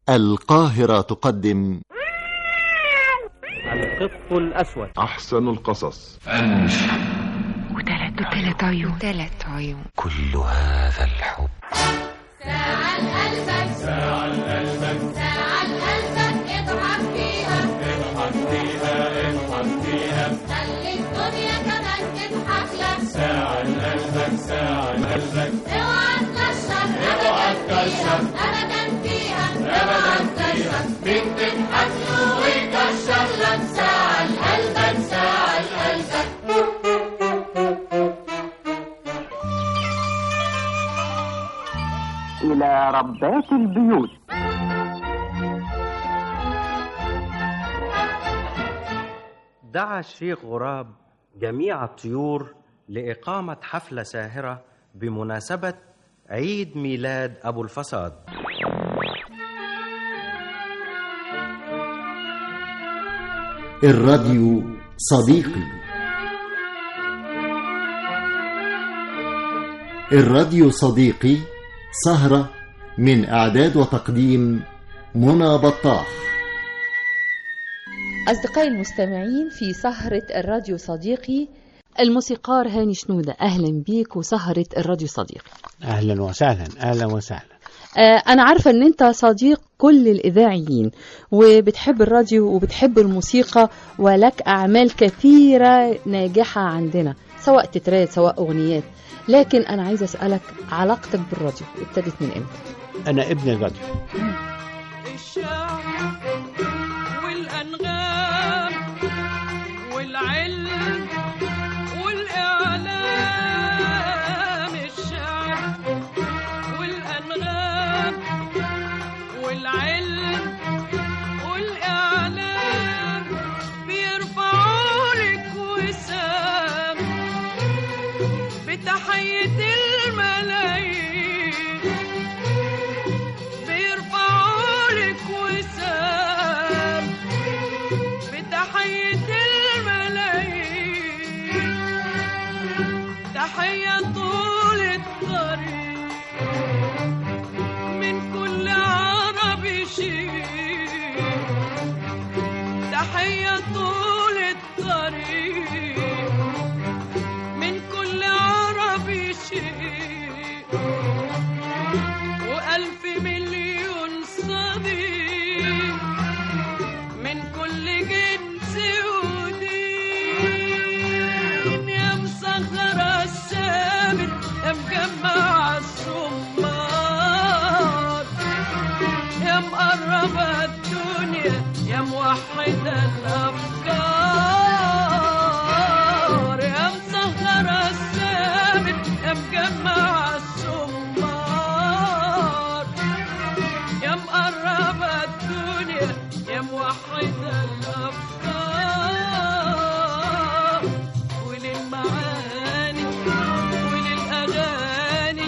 القاهرة تقدم القط الأسود أحسن القصص وثلاث وثلاث عيون وثلاث عيون كل هذا الحب ساعة لقلبك ساعة لقلبك ساعة لقلبك اضحك فيها اضحك فيها اضحك فيها خلي الدنيا كمان تضحك لك ساعة لقلبك ساعة لقلبك اوعى تكشر اوعى تكشر ابدا فيها اوعى تكشر مين تضحك له ويكشر لك ساعة لقلبك ساعة لقلبك إلى ربات البيوت دعا الشيخ غراب جميع الطيور لإقامة حفلة ساهرة بمناسبة عيد ميلاد أبو الفساد الراديو صديقي الراديو صديقي سهرة من إعداد وتقديم منى بطاح أصدقائي المستمعين في سهرة الراديو صديقي الموسيقار هاني شنودة أهلا بيك وسهرة الراديو صديقي اهلا وسهلا اهلا وسهلا آه، أنا عارفة إن أنت صديق كل الإذاعيين وبتحب الراديو وبتحب الموسيقى ولك أعمال كثيرة ناجحة عندنا سواء تترات سواء أغنيات لكن أنا عايزة أسألك علاقتك بالراديو ابتدت من إمتى؟ انا ابن الراديو الشعر والأنغام والعلم والإعلام الشعر والأنغام والعلم والإعلام بيرفعوا لك وسام بتحية الملايين بيرفعوا لك وسام بتحية الملايين تحية طول الطريق من كل عربي شيء تحية طول الطريق من كل عربي شيء وألف مليون صديق من كل جنس ودين يا مسخرة السامر يا مجمع الصمار يا مقربة الدنيا يا موحدة الأفكار يا مسهرة السامر يا مجمع الصمار يا مقربة الدنيا يا موحدة الأفكار وللمعاني وللأغاني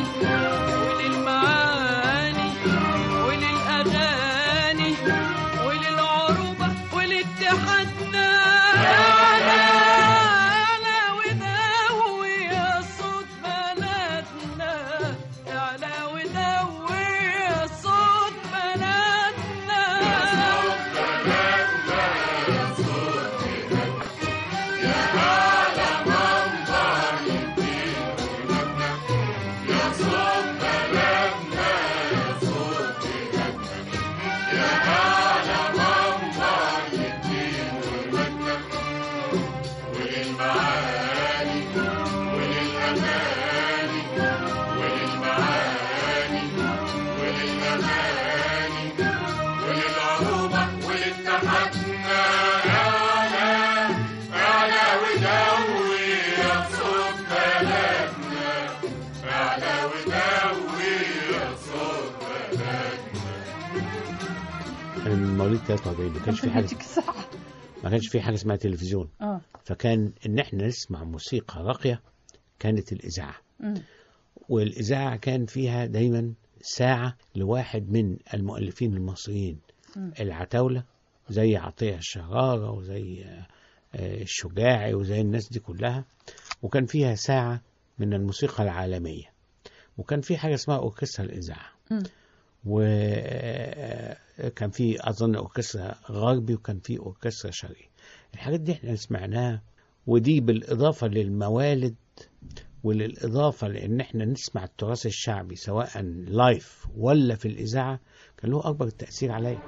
وللمعاني وللأغاني وللعروبة ولاتحادنا أنا أنا وداوي يا صوت بلدنا أعلى وداوي يا صوت بلدنا انا من مواليد 43 ما كانش في حاجه ما كانش في حاجه اسمها تلفزيون اه فكان ان احنا نسمع موسيقى راقيه كانت الاذاعه والاذاعه كان فيها دايما ساعه لواحد من المؤلفين المصريين العتاوله زي عطيه الشراره وزي آه، آه، الشجاعي وزي الناس دي كلها وكان فيها ساعه من الموسيقى العالميه وكان في حاجه اسمها اوركسترا الاذاعه مم. و كان في اظن اوركسترا غربي وكان في اوركسترا شرقي الحاجات دي احنا سمعناها ودي بالاضافه للموالد وللاضافه لان احنا نسمع التراث الشعبي سواء لايف ولا في الاذاعه كان له اكبر تاثير عليا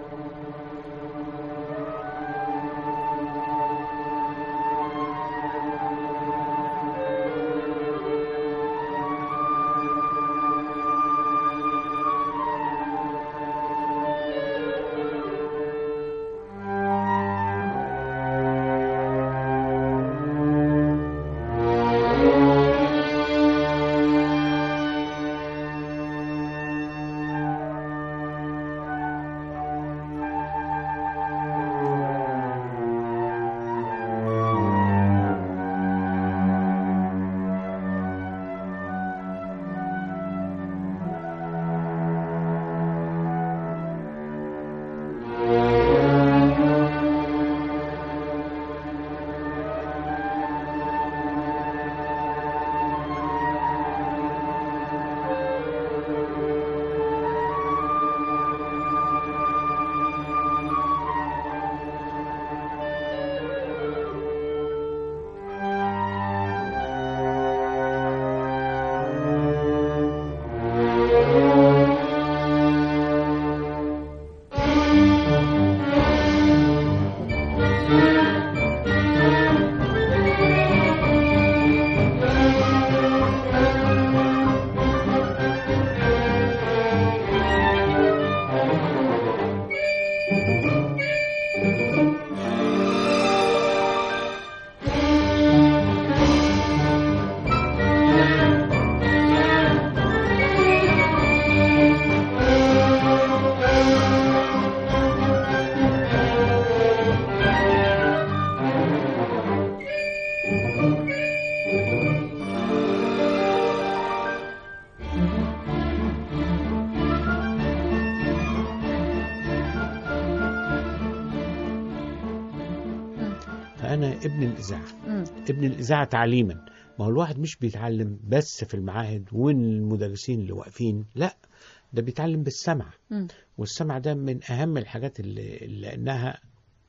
فانا ابن الاذاعه مم. ابن الاذاعه تعليما ما هو الواحد مش بيتعلم بس في المعاهد والمدرسين اللي واقفين لا ده بيتعلم بالسمع مم. والسمع ده من اهم الحاجات اللي لانها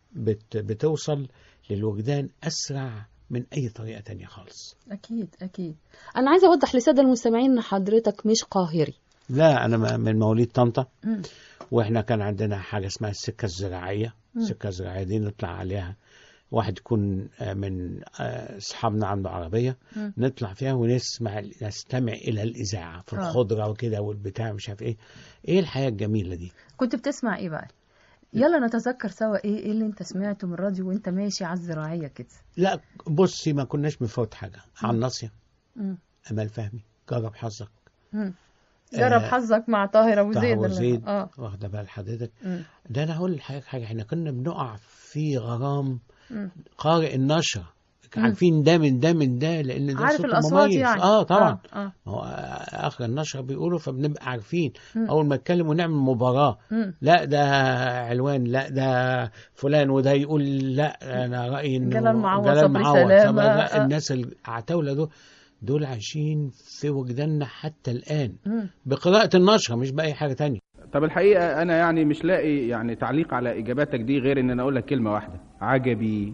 بت بتوصل للوجدان اسرع من اي طريقه تانية خالص أكيد أكيد أنا عايزة أوضح للسادة المستمعين إن حضرتك مش قاهري لا انا م- من مواليد طنطا مم. واحنا كان عندنا حاجه اسمها السكه الزراعيه السكه الزراعيه دي نطلع عليها واحد يكون آه، من آه، اصحابنا عنده عربيه مم. نطلع فيها ونسمع نستمع الى الاذاعه في آه. الخضره وكده والبتاع مش عارف ايه ايه الحياه الجميله دي كنت بتسمع إيه بقى؟ يلا نتذكر سوا إيه إيه اللي أنت سمعته من الراديو وأنت ماشي على الزراعية كده لا بصي ما كناش بنفوت حاجه على الناصيه مم. امال فهمي جرب حظك مم. جرب آه، حظك مع طاهر أبو زيد طه ولا- زيد آه واخده بال حضرتك مم. ده انا هقول لحضرتك حاجه احنا كنا بنقع في غرام مم. قارئ النشره مم. عارفين ده من ده من ده لان ده عارف صوت الأصوات مميز. يعني اه طبعا آه. آه. ما هو اخر النشره بيقولوا فبنبقى عارفين مم. اول ما نتكلم ونعمل مباراه مم. لا ده علوان لا ده فلان وده يقول لا انا رايي انه جلال معوض، جلال صبري معوض. سلامة، طب لا، آه. الناس العتاوله دول دول عايشين في وجداننا حتى الان مم. بقراءه النشره مش باي حاجه تانية طب الحقيقة أنا يعني مش لاقي يعني تعليق على إجاباتك دي غير إن أنا أقول لك كلمة واحدة عجبي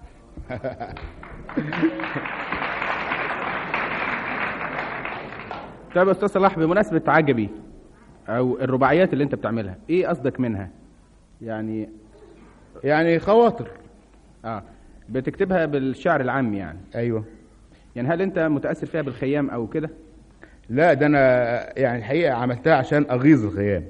طب يا أستاذ صلاح بمناسبة عجبي أو الرباعيات اللي أنت بتعملها إيه قصدك منها؟ يعني يعني خواطر آه بتكتبها بالشعر العامي يعني ايوه يعني هل أنت متأثر فيها بالخيام أو كده؟ لا ده انا يعني الحقيقه عملتها عشان اغيظ الخيام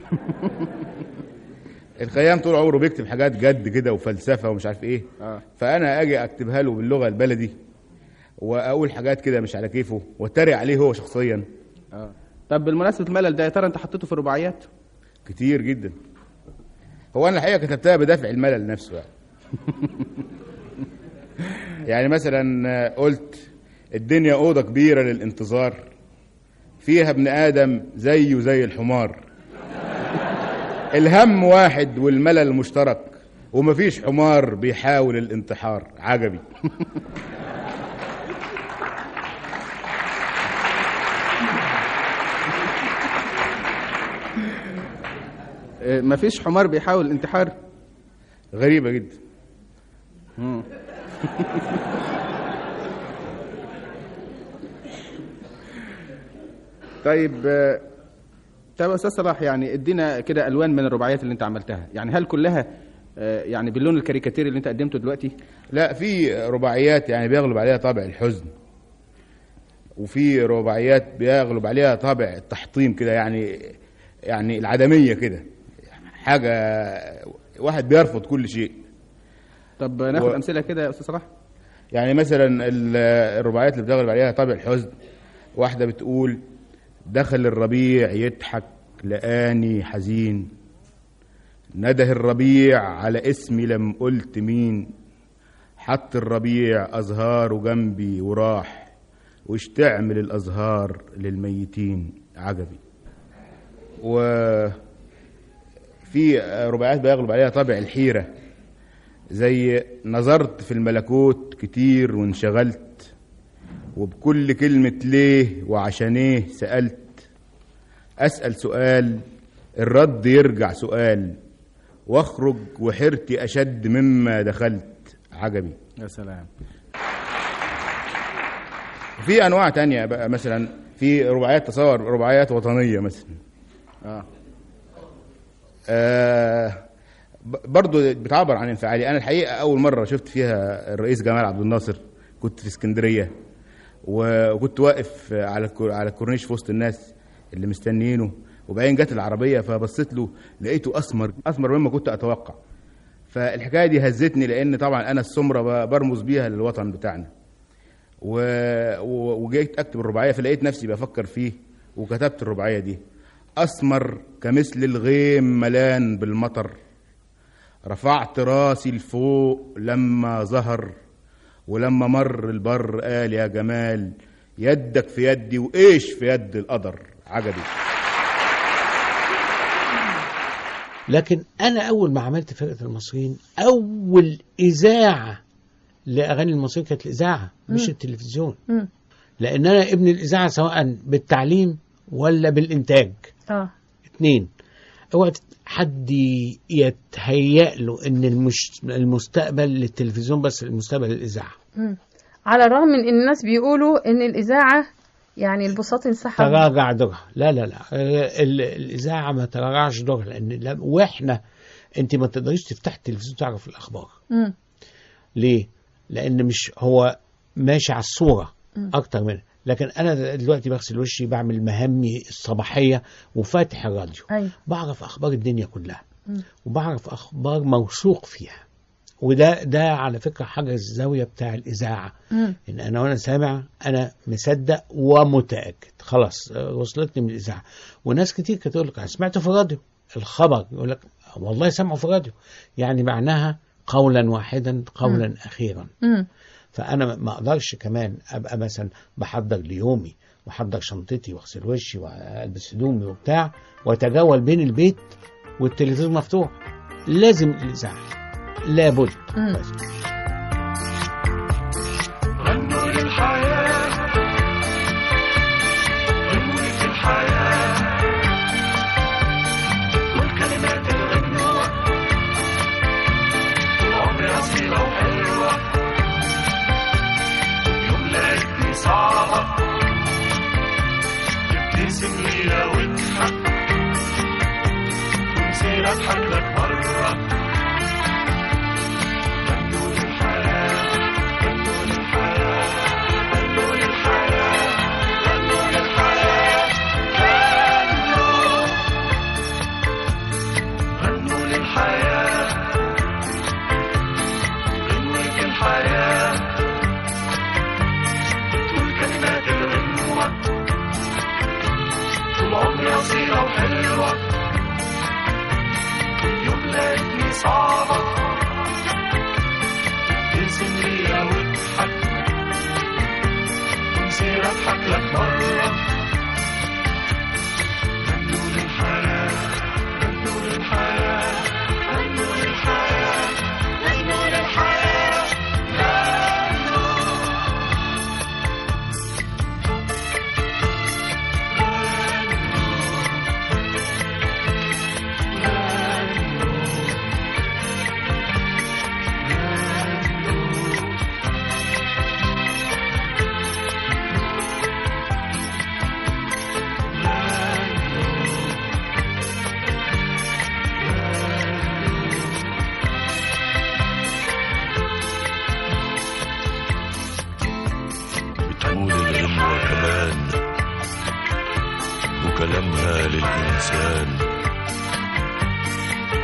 الخيام طول عمره بيكتب حاجات جد كده وفلسفه ومش عارف ايه آه. فانا اجي اكتبها له باللغه البلدي واقول حاجات كده مش على كيفه واتريق عليه هو شخصيا آه طب بالمناسبة الملل ده يا ترى أنت حطيته في الرباعيات؟ كتير جدا هو انا الحقيقه كتبتها بدافع الملل نفسه يعني يعني مثلا قلت الدنيا اوضه كبيره للانتظار فيها ابن ادم زيه زي الحمار الهم واحد والملل مشترك ومفيش حمار بيحاول الانتحار عجبي آه، مفيش حمار بيحاول الانتحار غريبة جدا مم. طيب آه، طب يا استاذ صلاح يعني ادينا كده الوان من الرباعيات اللي انت عملتها يعني هل كلها آه، يعني باللون الكاريكاتيري اللي انت قدمته دلوقتي لا في رباعيات يعني بيغلب عليها طابع الحزن وفي رباعيات بيغلب عليها طابع التحطيم كده يعني يعني العدمية كده حاجة واحد بيرفض كل شيء طب ناخد و- امثله كده يا استاذ صلاح يعني مثلا ال- الرباعيات اللي بتغلب عليها طابع الحزن واحدة بتقول دخل الربيع يضحك لقاني حزين نده الربيع على اسمي لم قلت مين حط الربيع أزهاره جنبي وراح وش تعمل الأزهار للميتين عجبي وفي رباعيات بيغلب عليها طابع الحيرة زي نظرت في الملكوت كتير وانشغلت وبكل كلمة ليه وعشان ايه سألت أسأل سؤال الرد يرجع سؤال واخرج وحيرتي أشد مما دخلت عجبي يا سلام في أنواع تانية بقى مثلا في رباعيات تصور رباعيات وطنية مثلا اه آه ب- برضو بتعبر عن انفعالي انا الحقيقه اول مره شفت فيها الرئيس جمال عبد الناصر كنت في اسكندريه و- وكنت واقف على الكور- على الكورنيش في وسط الناس اللي مستنيينه وبعدين جت العربيه فبصيت له لقيته اسمر اسمر مما كنت اتوقع فالحكايه دي هزتني لان طبعا انا السمره ب- برمز بيها للوطن بتاعنا و... و... وجيت اكتب الرباعيه فلقيت نفسي بفكر فيه وكتبت الرباعيه دي اسمر كمثل الغيم ملان بالمطر رفعت راسي لفوق لما ظهر ولما مر البر قال يا جمال يدك في يدي وايش في يد القدر عجبي لكن انا اول ما عملت فرقه المصريين اول اذاعه لاغاني المصريين كانت الاذاعه مش مم. التلفزيون مم. لان انا ابن الاذاعه سواء بالتعليم ولا بالانتاج اه اتنين اوعى تت- حد يتهيأ له ان المش... المستقبل للتلفزيون بس المستقبل للاذاعه مم. على الرغم من ان الناس بيقولوا ان الاذاعه يعني البساط انسحب تراجع دورها لا لا لا آه، ال- الاذاعه ما تراجعش دورها لان لا- واحنا انت ما تقدريش تفتح التلفزيون تعرف الاخبار مم. ليه؟ لأن مش هو ماشي على الصورة مم. أكتر منها لكن أنا دلوقتي بغسل وشي بعمل مهامي الصباحية وفاتح الراديو ايوه بعرف أخبار الدنيا كلها مم. وبعرف أخبار موثوق فيها وده ده على فكرة حاجة الزاوية بتاع الإذاعة مم. إن أنا وأنا سامع أنا مصدق ومتأكد خلاص آه، وصلتني من الإذاعة وناس كتير كانت تقول لك أنا سمعته في الراديو الخبر يقول لك والله سمعه في الراديو يعني معناها قولا واحدا قولا مم. أخيرا مم. فانا ما اقدرش كمان ابقى مثلا بحضر ليومي واحضر شنطتي واغسل وشي والبس هدومي وبتاع واتجول بين البيت والتلفزيون مفتوح لازم الاذاعه لابد مم. غنوا للحياة غنوا في الحياة والكلمات الغنوة طول عمري أصيلة وحلوة يوم لقيتني صعبة ابتسم ليا واضحك ونسير أضحك لك مرة غنوا للحياة غنوا للحياة غنوا للحياة غنوا للحياة غنوا غنوا للحياة غنوة الحياة طول كلمات الغنوة طول عمري أصيلة وحلوة يوم لقيتني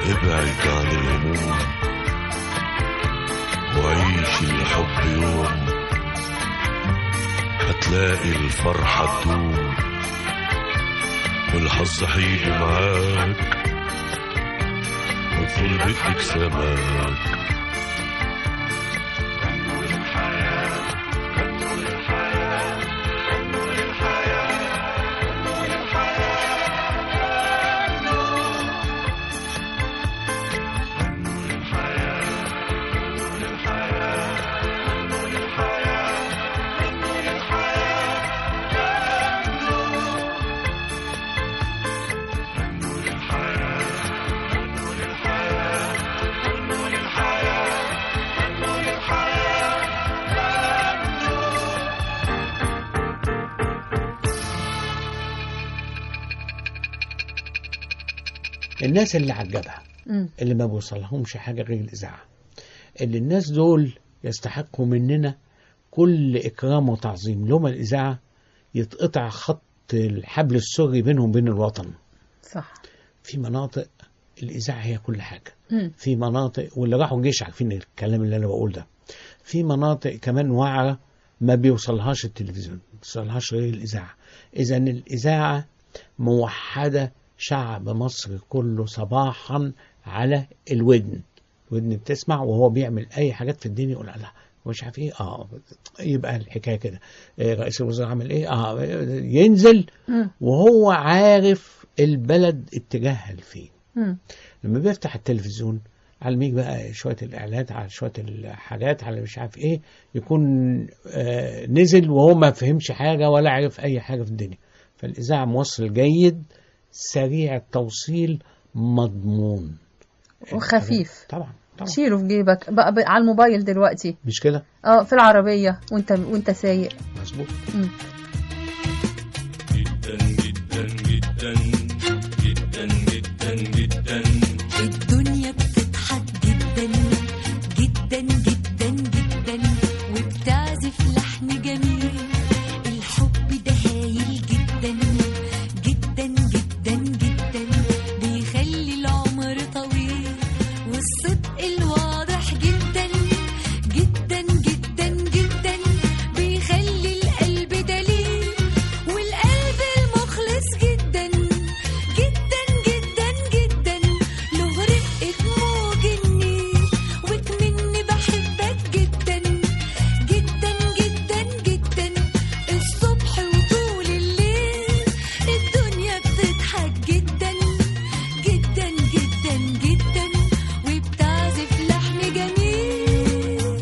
ابعد عن الهموم وعيش الحب يوم هتلاقي الفرحة تدوم والحظ هيجي معاك وطول بدك سماك الناس اللي عجبها مم. اللي ما بيوصلهمش حاجة غير الإذاعة اللي الناس دول يستحقوا مننا كل إكرام وتعظيم لما الإذاعة يتقطع خط الحبل السري بينهم وبين الوطن صح في مناطق الإذاعة هي كل حاجة مم. في مناطق واللي راحوا الجيش عارفين الكلام اللي أنا بقول ده في مناطق كمان وعرة ما بيوصلهاش التلفزيون ما بيوصلهاش غير الإذاعة إذا الإذاعة موحدة شعب مصر كله صباحا على الودن ودن بتسمع وهو بيعمل أي حاجات في الدنيا يقول لا هو مش عارف ايه اه يبقى الحكايه كده إيه رئيس الوزراء عمل ايه اه ينزل مم. وهو عارف البلد اتجاهها لفين مم. لما بيفتح التلفزيون على الميج بقى شوية الإعلانات على شوية الحاجات على مش عارف إيه يكون آه نزل وهو ما فهمش حاجة ولا عرف أي حاجة في الدنيا فالإذاعة موصل جيد سريع التوصيل مضمون وخفيف طبعا طبعا شيله في جيبك بقى بقى على الموبايل دلوقتي مش كده اه في العربية وانت وانت سايق مظبوط مم. الدنيا بتضحك جدا جدا جدا جدا وبتعزف لحن جميل الحب ده هايل جدا جدا جدا جدا بيخلي العمر طويل والصدق الواضح جدا جدا جدا جدا بيخلي القلب دليل والقلب المخلص جدا جدا جدا جدا له رقة موج النيل وكمني بحبك جدا جدا جدا جدا الصبح وطول الليل الدنيا بتضحك جدا جدا جدا جدا وبتعزف لحن جميل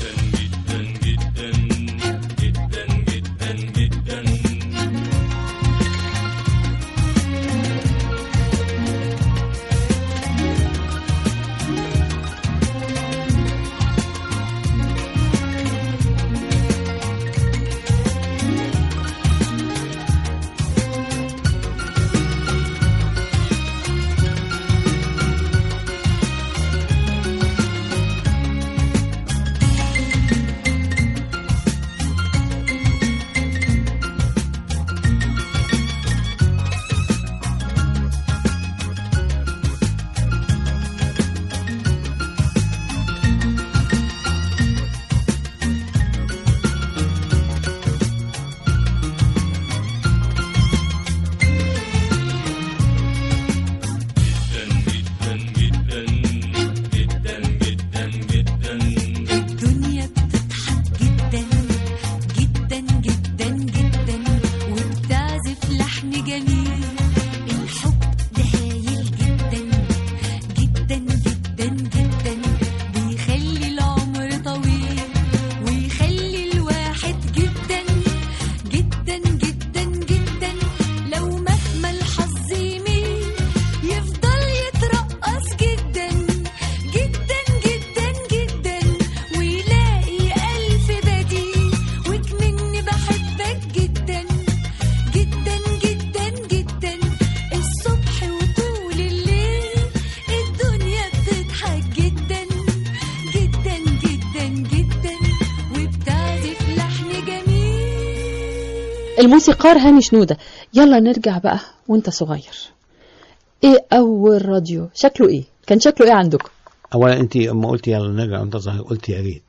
الدنيا بتضحك جدا جدا جدا جدا وبتعزف لحن جميل الحب ده هايل جدا جدا جدا جدا بيخلي العمر طويل ويخلي الواحد جدا جدا جدا جدا لو مهما الحظ يميل يفضل يترقص جدا جدا جدا جدا ويلاقي ألف بديل وكمني بحبك جدا جدا جدا جدا الصبح وطول الليل الدنيا بتضحك جدا جدا جدا جدا وبتعزف لحن جميل الموسيقار هاني شنودة يلا نرجع بقى وانت صغير ايه اول راديو شكله ايه كان شكله ايه عندكم اولا انت اما قلت يلا نرجع وانت صغير قلت يا ريت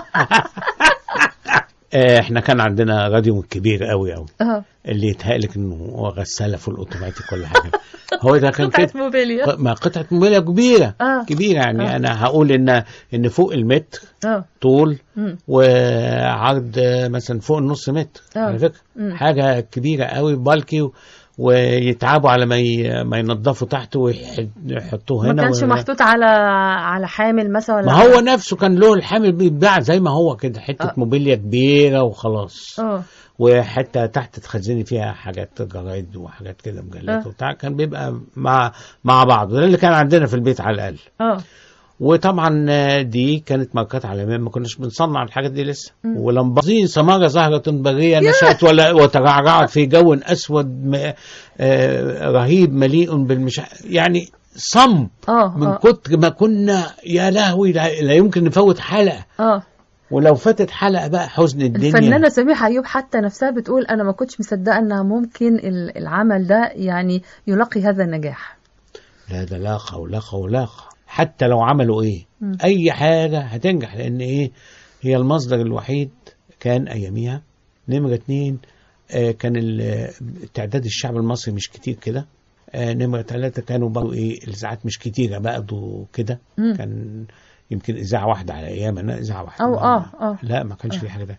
آه، احنا كان عندنا راديو كبير قوي قوي اه اللي يتهيألك انه هو غساله في الاوتوماتيك ولا حاجه هو ده كان كده موبيليا ما قطعه موبيليا كبيره آه. كبيره يعني آه. انا هقول ان ان فوق المتر اه طول مم. وعرض آه، مثلا فوق النص متر آه. على فكره مم. حاجه كبيره قوي بالكي و- ويتعبوا على ما ي- ما ينظفوا تحت ويحطوه ما هنا كانش و- محطوط على على حامل مثلا ولا ما هو نفسه كان له الحامل بيتباع زي ما هو كده حته آه. موبيليا كبيره وخلاص اه وحته تحت تخزني فيها حاجات جرايد وحاجات كده مجلات آه. وبتاع كان بيبقى مع مع بعض ده اللي كان عندنا في البيت على الاقل اه وطبعا آه، دي كانت ماركات عالميه ما كناش بنصنع الحاجات دي لسه مم. ولمبازين سمارة زهرة برية نشأت ولا وترعرعت في جو أسود م- آه، رهيب مليء بالمش يعني صم اه من اه كتر ما كنا يا لهوي لا, لا يمكن نفوت حلقة اه ولو فاتت حلقة بقى حزن الدنيا الفنانة سميحة أيوب حتى نفسها بتقول أنا ما كنتش مصدقة أنها ممكن ال- العمل ده يعني يلاقي هذا النجاح لا ده لاقة ولاقة ولاقة حتى لو عملوا ايه مم. اي حاجة هتنجح لان ايه هي المصدر الوحيد كان اياميها نمرة اتنين آه كان ال- تعداد الشعب المصري مش كتير كده آه نمرة ثلاثة كانوا برضه ايه الاذاعات مش كتيرة برضه كده مم. كان يمكن اذاعة واحدة على ايامنا اذاعة واحدة أو آه آه لا ما كانش آه. في حاجة ده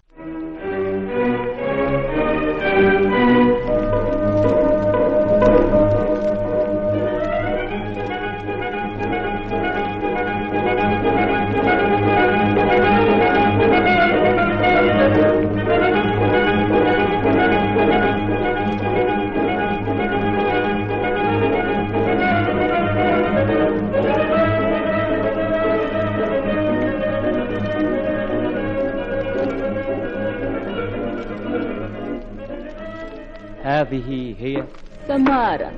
هذه هي سمارة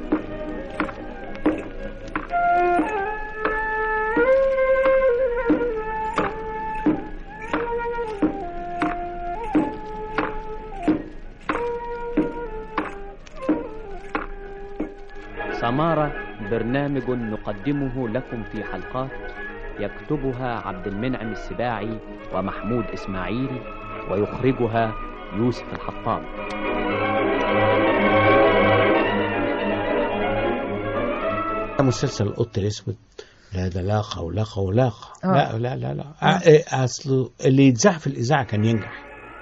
سمارة برنامج نقدمه لكم في حلقات يكتبها عبد المنعم السباعي ومحمود إسماعيل ويخرجها يوسف الحطاب مسلسل القط الاسود لا ده لاقة ولاقة ولاقة آه. لا لا لا لا آه. إيه، اصله اللي يتذاع في الاذاعه كان ينجح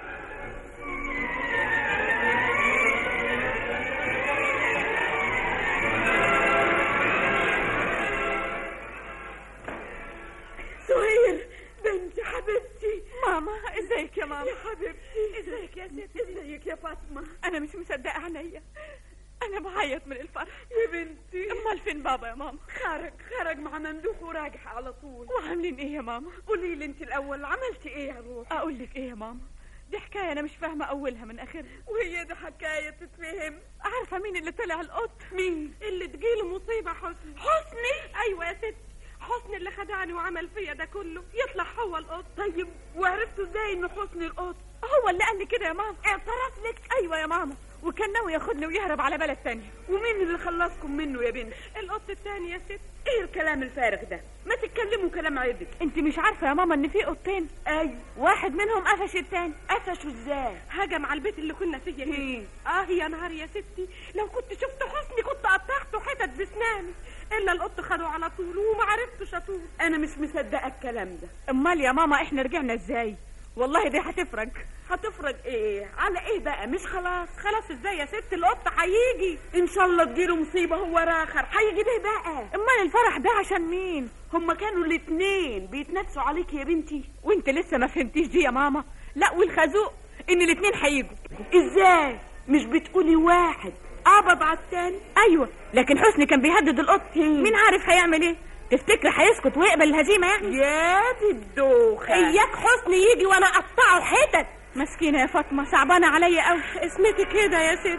سهير بنتي حبيبتي ماما ازيك يا ماما يا حبيبتي ازيك يا ستي ازيك يا فاطمه انا مش مصدقه عينيا انا بعيط من الفرح يا بنتي امال فين بابا يا ماما خرج خرج مع ممدوح وراجع على طول وعاملين ايه يا ماما قولي لي انت الاول عملتي ايه يا روح اقول لك ايه يا ماما دي حكايه انا مش فاهمه اولها من اخرها وهي دي حكايه تتفهم عارفه مين اللي طلع القط مين اللي تجيله مصيبه حسني حسني ايوه يا ستي حسني اللي خدعني وعمل فيا ده كله يطلع هو القط طيب وعرفتوا ازاي ان حسني القط هو اللي قال لي كده يا ماما اعترف لك ايوه يا ماما وكان ناوي ياخدني ويهرب على بلد تاني ومين اللي خلصكم منه يا بنت القط التاني يا ست ايه الكلام الفارغ ده ما تتكلموا كلام عدل انت مش عارفه يا ماما ان في قطين ايوه واحد منهم قفش التاني قفشوا ازاي هجم على البيت اللي كنا فيه كده اه يا نهار يا ستي لو كنت شفت حسني كنت قطعته حتت بسناني الا القط خده على طول وما عرفتش اطول انا مش مصدقه الكلام ده امال يا ماما احنا رجعنا ازاي والله دي هتفرج هتفرج ايه على ايه بقى مش خلاص خلاص ازاي يا ست القط هيجي ان شاء الله تجيله مصيبه هو راخر هيجي ليه بقى امال الفرح ده عشان مين هما كانوا الاتنين بيتنافسوا عليك يا بنتي وانت لسه ما فهمتيش دي يا ماما لا والخازوق ان الاتنين هيجوا ازاي مش بتقولي واحد قبض على التاني ايوه لكن حسني كان بيهدد القط مين عارف هيعمل ايه تفتكر هيسكت ويقبل الهزيمه يعني يا دي الدوخه اياك حسني يجي وانا اقطعه حتت مسكينه يا فاطمه صعبانه عليا قوي اسمتي كده يا ست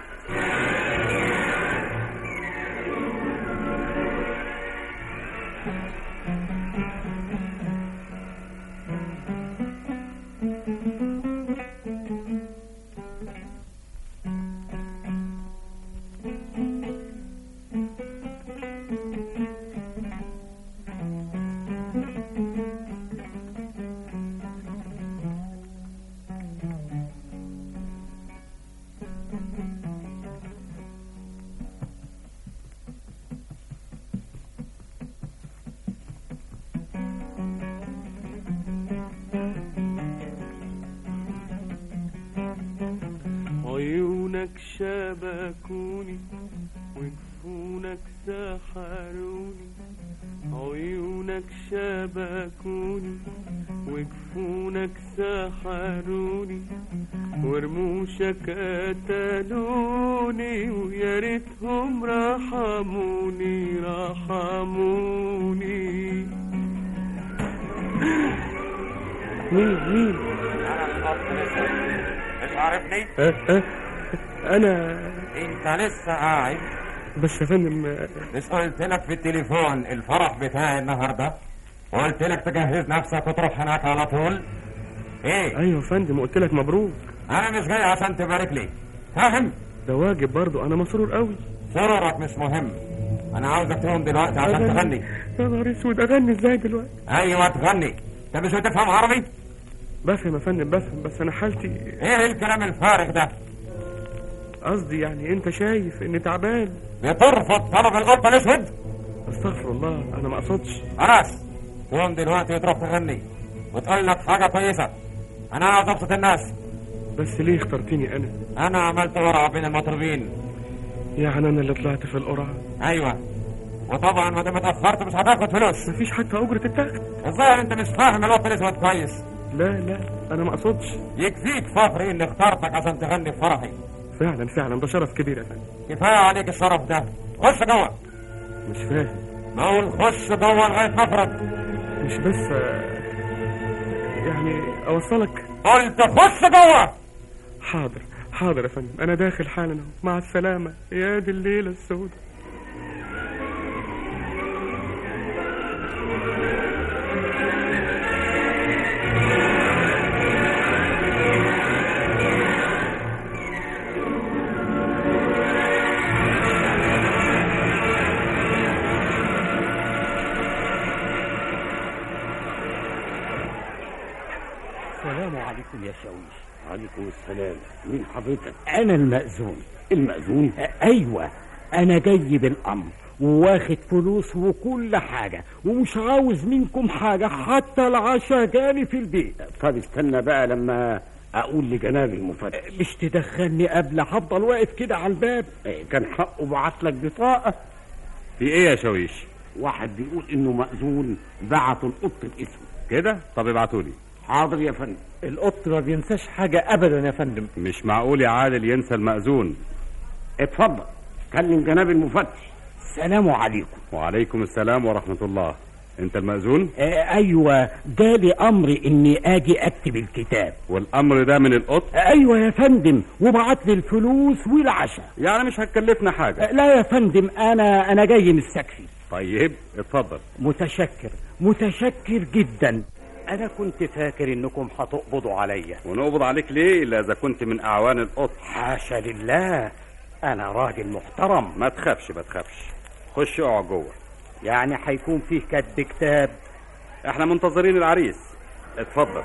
عيونك شبكوني وجفونك سحروني عيونك شبكوني وجفونك سحروني ورموشك قتلوني ويا ريتهم رحموني رحموني مين مين مش عارفني أه أه انا انت لسه قاعد بس يا فندم مش قلت لك في التليفون الفرح بتاعي النهارده وقلت لك تجهز نفسك وتروح هناك على طول ايه ايوه يا فندم قلت لك مبروك انا مش جاي عشان تبارك لي فاهم ده واجب برضو انا مسرور قوي سرورك مش مهم انا عاوزك تقوم دلوقتي عشان أغني. تغني يا نهار اسود اغني ازاي دلوقتي ايوه تغني انت مش بتفهم عربي بفهم يا فندم بفهم بس انا حالتي ايه الكلام الفارغ ده قصدي يعني انت شايف اني تعبان بترفض طلب القطه الاسود استغفر الله انا ما اقصدش خلاص قوم دلوقتي وتروح تغني وتقول لك حاجه كويسه انا عاوز ابسط الناس بس ليه اخترتني انا انا عملت قرعه بين المطربين يعني انا اللي طلعت في القرعه ايوه وطبعا ما دام اتاخرت مش هتاخد فلوس مفيش حتى اجره التاخد الظاهر انت مش فاهم القطه الاسود كويس لا لا انا ما اقصدش يكفيك فخري اني اخترتك عشان تغني في فرحي فعلا فعلا ده شرف كبير يا فندم كفايه عليك الشرف ده خش جوه مش فاهم بقول خش جوه لغايه ما افرج مش بس آه، يعني اوصلك قلت خش جوه حاضر حاضر يا فندم انا داخل حالا اهو مع السلامه يا دي الليله السوداء السلام عليكم يا شاويش عليكم السلام مين حضرتك انا المأذون المأذون ايوه انا جاي بالامر وواخد فلوس وكل حاجة ومش عاوز منكم حاجة حتى العشاء جالي في البيت طب استنى بقى لما اقول لجناب المفتش مش تدخلني قبل هفضل واقف كده على الباب كان حقه بعت لك بطاقة في ايه يا شاويش واحد بيقول انه مأذون بعتوا القط الاسود كده طب ابعتولي حاضر يا فندم القط ما بينساش حاجة ابدا يا فندم مش معقول يا عادل ينسى المأذون اتفضل كلم جناب المفتش السلام عليكم وعليكم السلام ورحمة الله انت المأذون آه ايوه جالي امر اني اجي اكتب الكتاب والامر ده من القط ايوه يا فندم وبعت لي الفلوس والعشاء يعني مش هتكلفنا حاجة آه لا يا فندم انا انا جاي مستكفي طيب اتفضل متشكر متشكر جدا انا كنت فاكر انكم هتقبضوا عليا ونقبض عليك ليه الا اذا كنت من اعوان القط حاشا لله انا راجل محترم ما تخافش ما تخافش خش اقعد جوه يعني هيكون فيه كتب كتاب احنا منتظرين العريس اتفضل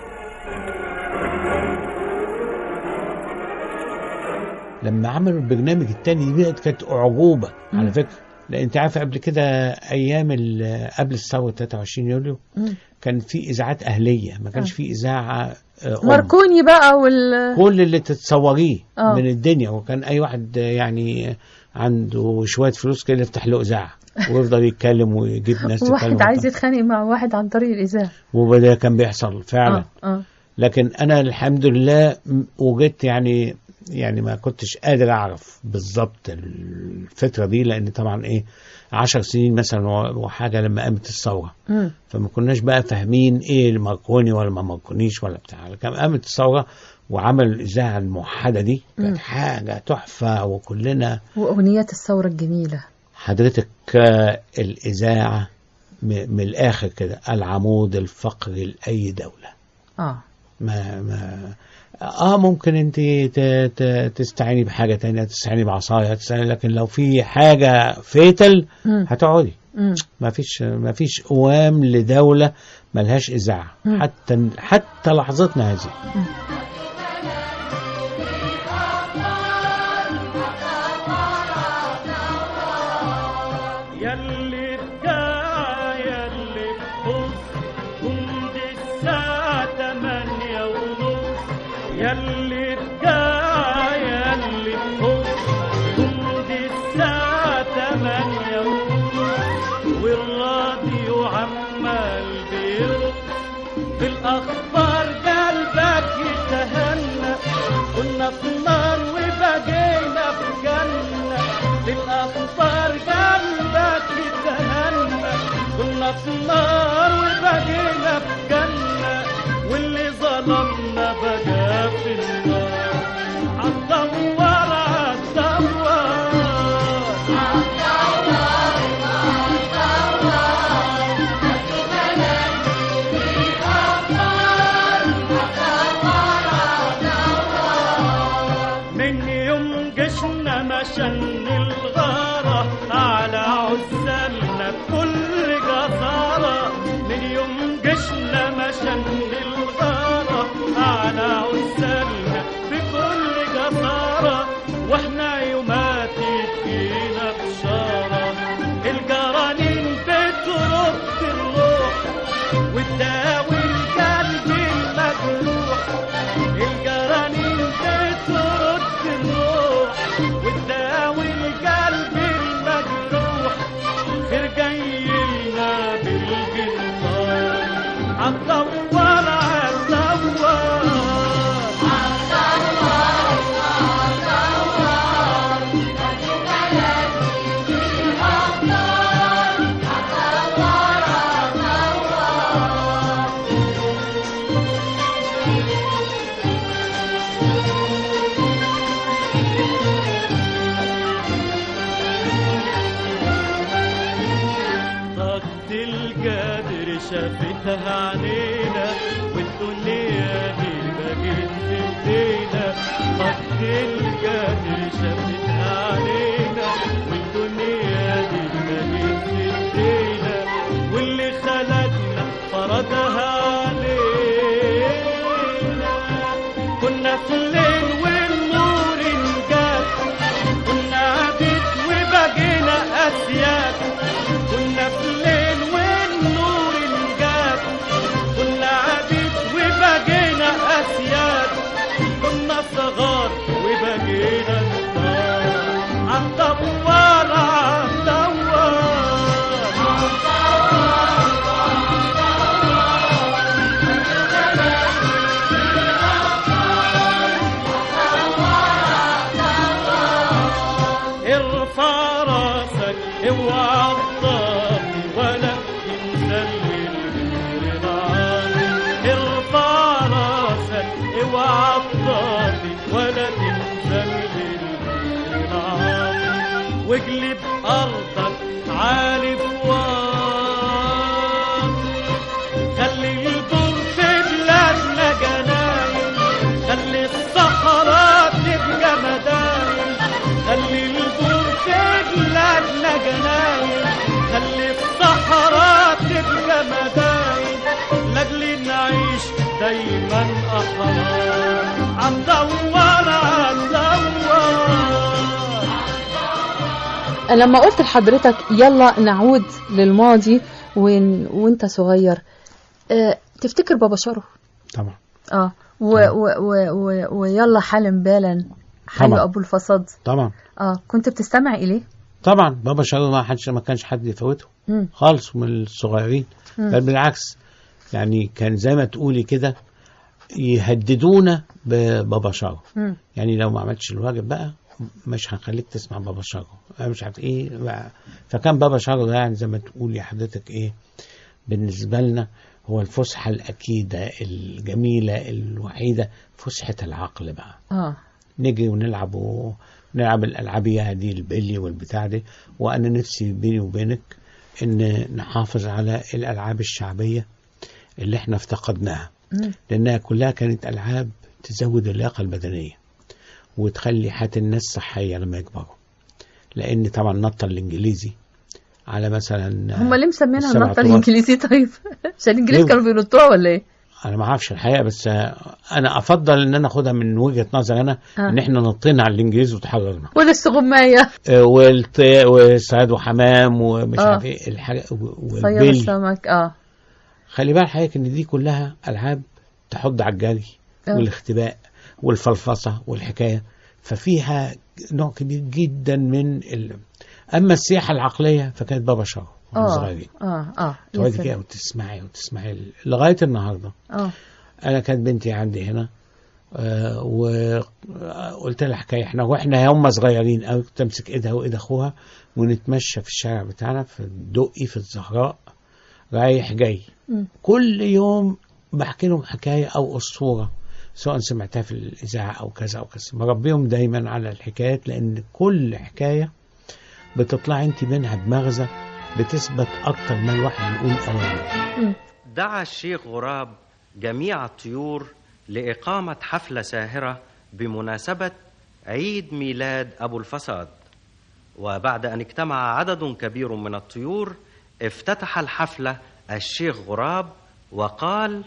لما عملوا البرنامج التاني دي بقت كانت أعجوبة على فكرة لأن أنت عارف قبل كده أيام ال- قبل الثورة 23 يوليو مم. كان في إذاعات أهلية ما كانش آه. في إذاعة آه، أم. ماركوني بقى وال كل اللي تتصوريه آه. من الدنيا وكان أي واحد آه، يعني عنده شوية فلوس كده يفتح له إذاعة ويفضل يتكلم ويجيب ناس تتكلم واحد عايز وبتاع. يتخانق مع واحد عن طريق الإذاعة وده كان بيحصل فعلا اه اه لكن انا الحمد لله م- وجدت يعني يعني ما كنتش قادر اعرف بالظبط الفتره دي لان طبعا ايه عشر سنين مثلا و- وحاجه لما قامت الثوره مم. فما كناش بقى فاهمين ايه الماركوني ولا ما ماركونيش ولا بتاع لكن قامت الثوره وعمل الاذاعه الموحده دي مم. كانت حاجه تحفه وكلنا وأغنيات الثورة الجميلة حضرتك آه، الاذاعه م- من الاخر كده العمود الفقري لاي دوله اه ما ما اه ممكن انت ت- ت- تستعيني بحاجه تانية تستعيني بعصايه تستعيني لكن لو في حاجه فيتل مم. هتقعدي مم. ما فيش ما فيش قوام لدوله ملهاش اذاعه مم. حتى حتى لحظتنا هذه يلي بكا يلي بخص جند الساعة تمانية ونص يلي بكا يلي بخص بالاخبار قلبك يتهنى كنا في نار وبقينا في جنة بالاخبار قلبك يتهنى كنا في نار وبقينا في جنة واللي ظلمنا بقى في النار عالدوار من يوم جشنا مشن الغارة على عزالنا بكل جسارة من يوم جشنا مشن الغارة على عزالنا بكل جسارة واحنا يوماتي فينا بشارة الجرانين بترد الروح وتداوي القلب المجروح الجرانين بترد الروح وتداوي القلب المجروح خير جاي لنا بالجنطار عالدوار عالدوار طاقة القدر شافتها عنينا والدنيا دي بقت في ايدينا طاقة القدر شافتها عنينا والدنيا دي بقت في ايدينا واللي خلقنا فرضها علينا كنا في الليل والنور انجاب كنا عبيد وبقينا اسياد كنا في الليل والنور انجاب كنا عبيد وبقينا اسياد كنا صغار وبقينا كبار عالدوار ارفع راسك اوعى تطافي ولا تنزل الغير العالي ارفع راسك اوعى تطافي ولا تنزل الغير العالي واقلب ارضك عالي فوق خلي البر في بلادنا جناين خلي الصحراء تبقى مداين خلي البر في بلادنا جناين خلي الصحراء تبقى مداين لاجل نعيش دايما احرار عالدوار عالدوار لما قلت لحضرتك يلا نعود للماضي وين وانت صغير اه تفتكر بابا شارو طبعا اه و و و و ويلا حالم بالا حلو طبعا. ابو الفصاد طبعا اه كنت بتستمع اليه طبعا بابا شارو ما حدش ما كانش حد يفوته مم. خالص من الصغيرين مم. بل بالعكس يعني كان زي ما تقولي كده يهددونا ببابا شارو مم. يعني لو ما عملتش الواجب بقى مش هنخليك تسمع بابا شارو أنا مش عارف ايه بقى. فكان بابا شارو ده يعني زي ما تقول يا حضرتك ايه بالنسبه لنا هو الفسحه الاكيده الجميله الوحيده فسحه العقل بقى اه نجي ونلعب ونلعب الالعابيه دي البلي والبتاع دي وانا نفسي بيني وبينك ان نحافظ على الالعاب الشعبيه اللي احنا افتقدناها مم. لانها كلها كانت العاب تزود اللياقه البدنيه وتخلي حياه الناس صحيه لما يكبروا لان طبعا النطه الانجليزي على مثلا هم ليه مسمينها السبع النطه طوال. الانجليزي طيب عشان الانجليز ليه؟ كانوا بينطوها ولا ايه انا ما اعرفش الحقيقه بس آه، انا افضل ان انا اخدها من وجهه نظر انا آه. ان احنا نطينا على الانجليز وتحررنا ولا السغمايه آه، والط- وصياد وحمام ومش آه. عارف ايه الحاجه و- صياد والبلي السمك اه خلي بالك حضرتك ان دي كلها العاب تحض على الجري آه. والاختباء والفلفصه والحكايه ففيها نوع كبير جدا من ال... اما السياحه العقليه فكانت بابا شارو واحنا اه صغيرين اه اه يا تقعدي سلام. كده وتسمعي وتسمعي لغايه النهارده اه انا كانت بنتي عندي هنا آه وقلت لها حكايه احنا واحنا هم صغيرين قوي كنت امسك ايدها وايد اخوها ونتمشى في الشارع بتاعنا في الدقي في الزهراء رايح جاي مم. كل يوم بحكي لهم حكايه او اسطوره سواء سمعتها في الاذاعه او كذا او كذا بربيهم دايما على الحكايات لان كل حكايه بتطلع انت منها بمغزى بتثبت اكتر ما الواحد يقول اوامر دعا الشيخ غراب جميع الطيور لإقامة حفلة ساهرة بمناسبة عيد ميلاد أبو الفساد وبعد أن اجتمع عدد كبير من الطيور افتتح الحفلة الشيخ غراب وقال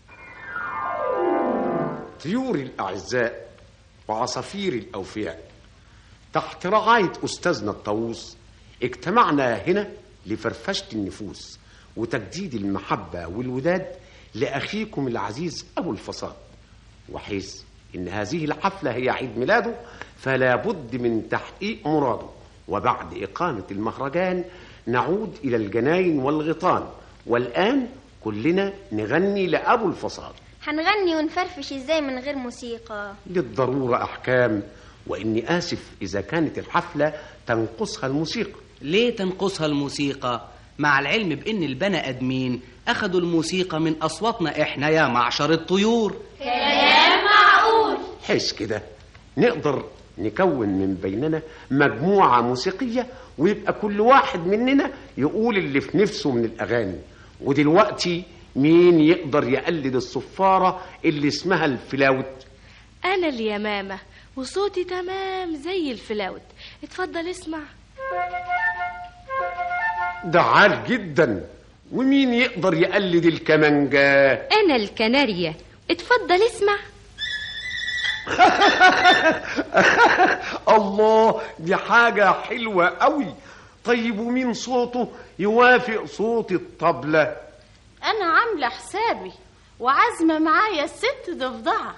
طيوري الأعزاء وعصافيري الأوفياء تحت رعاية أستاذنا الطاووس اجتمعنا هنا لفرفشة النفوس وتجديد المحبة والوداد لأخيكم العزيز أبو الفصاد وحيث إن هذه الحفلة هي عيد ميلاده فلا بد من تحقيق مراده وبعد إقامة المهرجان نعود إلى الجناين والغيطان والآن كلنا نغني لأبو الفصاد هنغني ونفرفش ازاي من غير موسيقى للضرورة أحكام وإني آسف إذا كانت الحفلة تنقصها الموسيقى ليه تنقصها الموسيقى مع العلم بان البني ادمين اخدوا الموسيقى من اصواتنا احنا يا معشر الطيور كلام معقول حس كده نقدر نكون من بيننا مجموعة موسيقية ويبقى كل واحد مننا يقول اللي في نفسه من الأغاني ودلوقتي مين يقدر يقلد الصفارة اللي اسمها الفلاوت أنا اليمامة وصوتي تمام زي الفلاوت اتفضل اسمع ده عال جدا ومين يقدر يقلد الكمانجة أنا الكناريا اتفضل اسمع الله دي حاجة حلوة قوي طيب ومين صوته يوافق صوت الطبلة أنا عاملة حسابي وعازمة معايا الست ضفدعة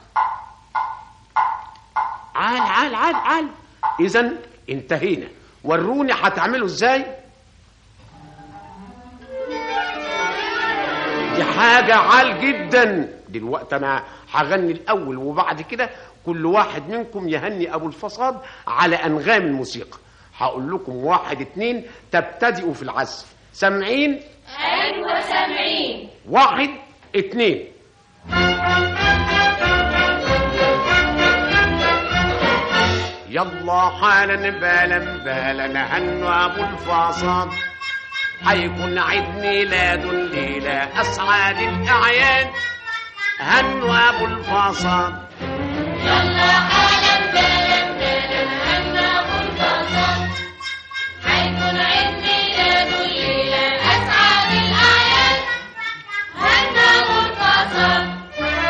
عال عال عال عال إذا انتهينا وروني هتعملوا ازاي دي حاجة عال جدا دلوقتي أنا هغني الأول وبعد كده كل واحد منكم يهني أبو الفصاد على أنغام الموسيقى هقول لكم واحد اتنين تبتدئوا في العزف سامعين أيوة سامعين واحد اتنين يلا حالا بالا بالا هنوا ابو الفاصاد حيكون عيد ميلاد الليلة أسعد الأعياد هنوا أبو الفاصاد يلا حالا بالا بالا هنا أبو الفصاد حيكون عيد ميلاده الليلة أسعد الأعياد هنا أبو الفصاد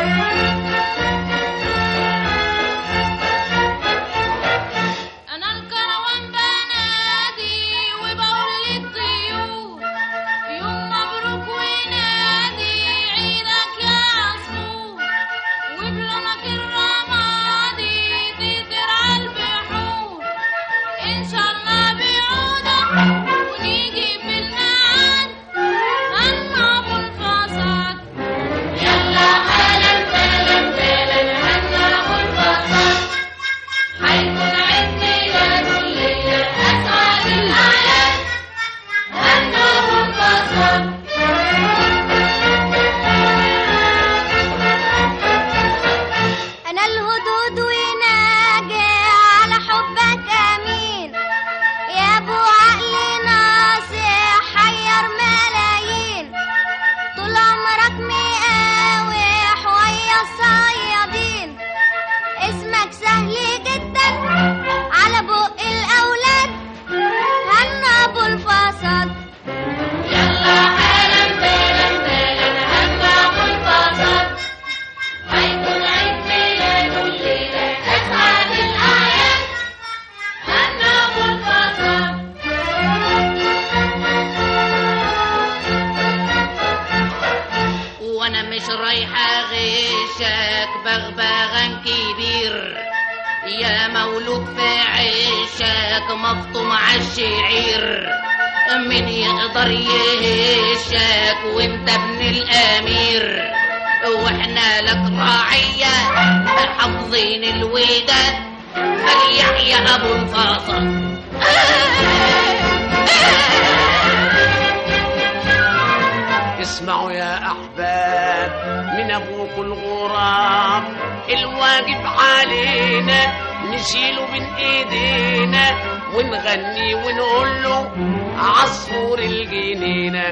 أنا الكروان بنادي وبقول للطيور يوم مبروك ونادي عيدك يا عصفور وبلونك الرمادي تطير عالبحور إن شاء الله بعودك ونيجي في الميعاد هنا أبو الفصاد يلا حالا بالا بالا هنا أبو الفصاد حيكون عيد ميلاده الليلة أسعد الأعياد هنا أبو الفصاد أنا الهدهد وناجي على حبك أمين يا أبو عقل ناصح حير ملايين طول عمرك مقاوح ويا الصيادين اسمك سهل جدا على بق الأولاد هنا أبو الفصاد يلا حالا بالا بالا هنا أبو الفصاد حيكون عيد ميلاده الليلة أسعد الأعياد هنا أبو الفصاد وانا مش رايحة غشك بغبغان كبير يا مولود في عشك مفطوم عالشعير من يقدر يهشك وانت ابن الامير واحنا لك راعية حافظين الوداد فليحيى ابو الفاصل اسمعوا يا احباب من ابوك الغراب الواجب علينا نشيله بين ايدينا ونغني ونقول له عصفور الجنينه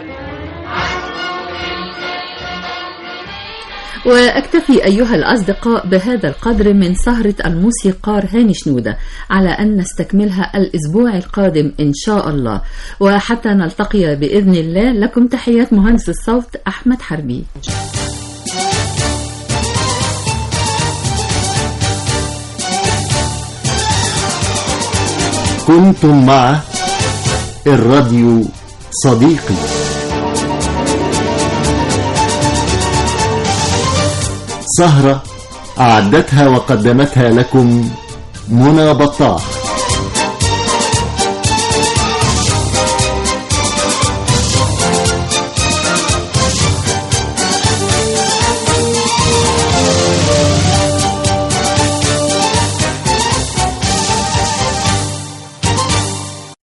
وأكتفي أيها الأصدقاء بهذا القدر من سهرة الموسيقار هاني شنودة على أن نستكملها الأسبوع القادم إن شاء الله وحتى نلتقي بإذن الله لكم تحيات مهندس الصوت أحمد حربي كنتم مع الراديو صديقي سهرة أعدتها وقدمتها لكم منى بطاح